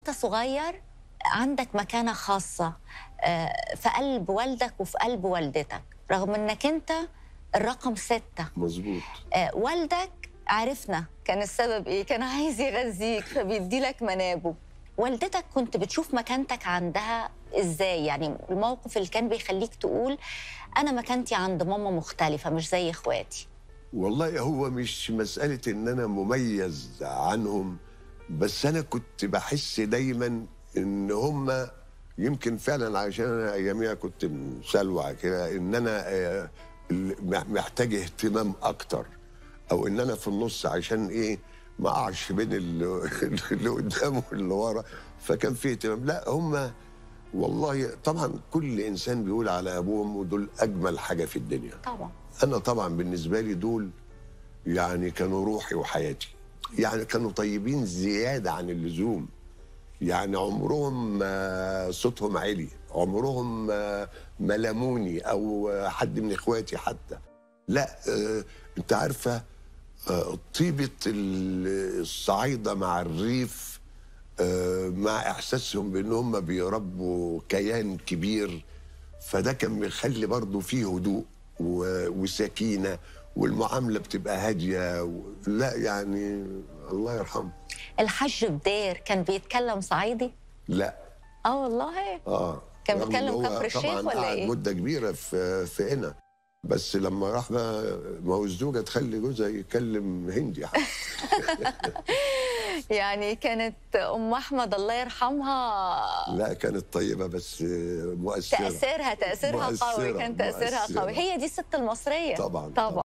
وانت صغير عندك مكانه خاصه آه، في قلب والدك وفي قلب والدتك رغم انك انت الرقم ستة مظبوط آه، والدك عرفنا كان السبب ايه كان عايز يغذيك فبيدي لك منابه والدتك كنت بتشوف مكانتك عندها ازاي يعني الموقف اللي كان بيخليك تقول انا مكانتي عند ماما مختلفه مش زي اخواتي والله هو مش مسألة إن أنا مميز عنهم بس أنا كنت بحس دايما إن هم يمكن فعلا عشان أنا أياميها كنت مسلوع كده إن أنا آه، محتاج اهتمام أكتر أو إن أنا في النص عشان إيه ما أقعش بين اللي اللي قدام واللي ورا فكان في اهتمام لا هم والله طبعا كل إنسان بيقول على أبوهم ودول أجمل حاجة في الدنيا طبعا انا طبعا بالنسبه لي دول يعني كانوا روحي وحياتي يعني كانوا طيبين زياده عن اللزوم يعني عمرهم ما صوتهم عالي عمرهم ما ما لموني او حد من اخواتي حتى لا آه انت عارفه آه طيبه ال- الصعايده مع الريف آه مع احساسهم بان هم بيربوا كيان كبير فده كان بيخلي برضه فيه هدوء و- وسكينه والمعامله بتبقى هاديه و... لا يعني الله يرحمه الحاج بدير كان بيتكلم صعيدي لا اه والله اه كان رغم بيتكلم إن هو كفر الشيخ طبعاً ولا قعد إيه؟ مده كبيره في في هنا بس لما راح بقى ما هو الزوجه تخلي جوزها يتكلم هندي يعني كانت ام احمد الله يرحمها لا كانت طيبه بس مؤثره تاثيرها تاثيرها قوي مؤثرة، كان تاثيرها مؤثرة. قوي هي دي الست المصريه طبعاً، طبعا